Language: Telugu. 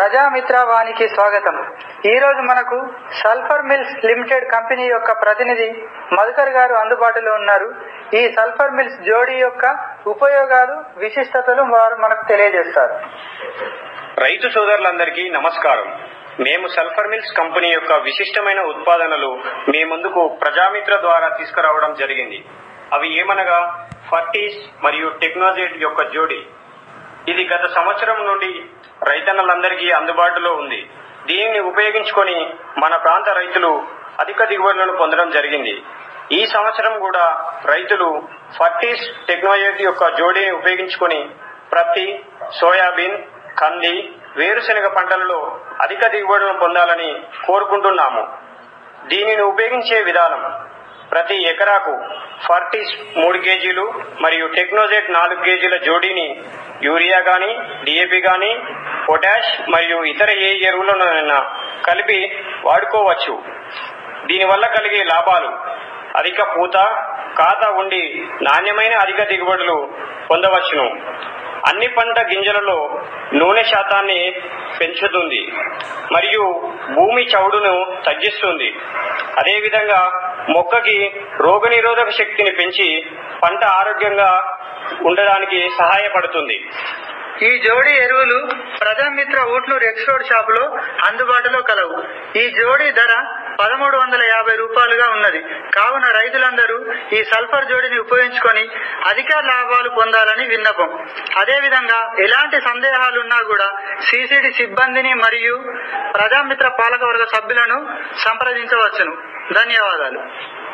ప్రజామిత్రవానికి స్వాగతం ఈ రోజు మనకు సల్ఫర్ మిల్స్ లిమిటెడ్ కంపెనీ యొక్క ప్రతినిధి మధుకర్ గారు అందుబాటులో ఉన్నారు ఈ సల్ఫర్ మిల్స్ జోడీ యొక్క ఉపయోగాలు విశిష్టతలు వారు మనకు తెలియజేస్తారు రైతు సోదరులందరికీ నమస్కారం మేము సల్ఫర్ మిల్స్ కంపెనీ యొక్క విశిష్టమైన ఉత్పాదనలు మీ ముందుకు ప్రజామిత్ర ద్వారా తీసుకురావడం జరిగింది అవి ఏమనగా ఫర్టీస్ మరియు టెక్నాలజీ యొక్క జోడి ఇది గత సంవత్సరం నుండి రైతన్నలందరికీ అందుబాటులో ఉంది దీనిని ఉపయోగించుకొని మన ప్రాంత రైతులు అధిక దిగుబడులను పొందడం జరిగింది ఈ సంవత్సరం కూడా రైతులు ఫర్టీస్ టెక్నాలజీ యొక్క జోడీని ఉపయోగించుకొని ప్రతి సోయాబీన్ కంది వేరుశెనగ పంటలలో అధిక దిగుబడులను పొందాలని కోరుకుంటున్నాము దీనిని ఉపయోగించే విధానం ప్రతి ఎకరాకు ఫర్టీస్ మూడు కేజీలు మరియు టెక్నోజెట్ నాలుగు కేజీల జోడీని యూరియా గాని డిఏపి గాని పొటాష్ మరియు ఇతర ఏ ఎరువులనైనా కలిపి వాడుకోవచ్చు దీనివల్ల కలిగే లాభాలు అధిక పూత కాత ఉండి నాణ్యమైన అధిక దిగుబడులు పొందవచ్చును అన్ని పంట గింజలలో నూనె శాతాన్ని పెంచుతుంది మరియు భూమి చౌడును తగ్గిస్తుంది అదేవిధంగా మొక్కకి రోగనిరోధక శక్తిని పెంచి పంట ఆరోగ్యంగా ఉండడానికి సహాయపడుతుంది ఈ జోడీ ఎరువులు ప్రజామిత్ర ఊట్లూరు ఎక్స్పోర్ట్ షాప్ లో అందుబాటులో కలవు ఈ జోడీ ధర పదమూడు వందల యాభై రూపాయలుగా ఉన్నది కావున రైతులందరూ ఈ సల్ఫర్ జోడిని ఉపయోగించుకొని అధిక లాభాలు పొందాలని విన్నపం అదేవిధంగా ఎలాంటి సందేహాలున్నా కూడా సిసిడి సిబ్బందిని మరియు ప్రజామిత్ర పాలకవర్గ సభ్యులను సంప్రదించవచ్చును ధన్యవాదాలు